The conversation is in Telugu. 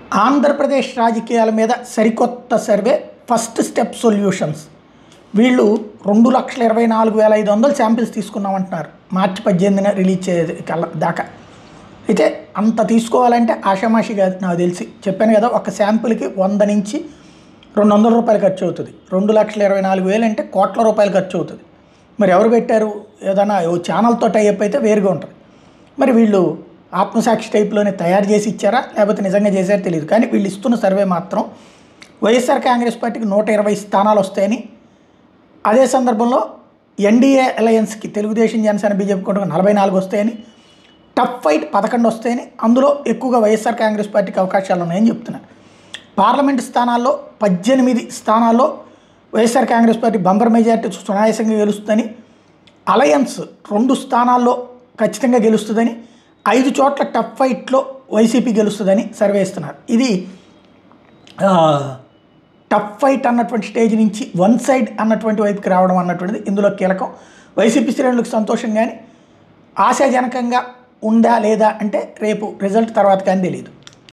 ఆంధ్రప్రదేశ్ రాజకీయాల మీద సరికొత్త సర్వే ఫస్ట్ స్టెప్ సొల్యూషన్స్ వీళ్ళు రెండు లక్షల ఇరవై నాలుగు వేల ఐదు వందలు శాంపిల్స్ తీసుకున్నామంటున్నారు మార్చి పద్దెనిమిదిన రిలీజ్ చే కల్లా దాకా అయితే అంత తీసుకోవాలంటే ఆషామాషి కాదు నాకు తెలిసి చెప్పాను కదా ఒక శాంపుల్కి వంద నుంచి రెండు వందల రూపాయలు ఖర్చు అవుతుంది రెండు లక్షల ఇరవై నాలుగు వేలు అంటే కోట్ల రూపాయలు ఖర్చు అవుతుంది మరి ఎవరు పెట్టారు ఏదైనా ఓ ఛానల్తో టైప్ అయితే వేరుగా ఉంటుంది మరి వీళ్ళు ఆత్మసాక్షి టైప్లోనే తయారు చేసి ఇచ్చారా లేకపోతే నిజంగా చేశారో తెలియదు కానీ వీళ్ళు ఇస్తున్న సర్వే మాత్రం వైఎస్ఆర్ కాంగ్రెస్ పార్టీకి నూట ఇరవై స్థానాలు వస్తాయని అదే సందర్భంలో ఎన్డీఏ అలయన్స్కి తెలుగుదేశం జనసేన బీజేపీ కూడా నలభై నాలుగు వస్తాయని టఫ్ ఫైట్ పదకొండు వస్తాయని అందులో ఎక్కువగా వైఎస్ఆర్ కాంగ్రెస్ పార్టీకి అవకాశాలు ఉన్నాయని చెప్తున్నారు పార్లమెంట్ స్థానాల్లో పద్దెనిమిది స్థానాల్లో YSR Congress party bumper majority సునాయాసంగా గెలుస్తుందని అలయన్స్ రెండు స్థానాల్లో ఖచ్చితంగా గెలుస్తుందని ఐదు చోట్ల టఫ్ ఫైట్లో వైసీపీ గెలుస్తుందని సర్వే ఇస్తున్నారు ఇది ఆ, టఫ్ ఫైట్ అన్నటువంటి స్టేజ్ నుంచి వన్ సైడ్ అన్నటువంటి వైపుకి రావడం అన్నటువంటిది ఇందులో కీలకం వైసీపీ శ్రేణులకు సంతోషం కానీ ఆశాజనకంగా ఉందా లేదా అంటే రేపు రిజల్ట్ తర్వాత కానీ తెలియదు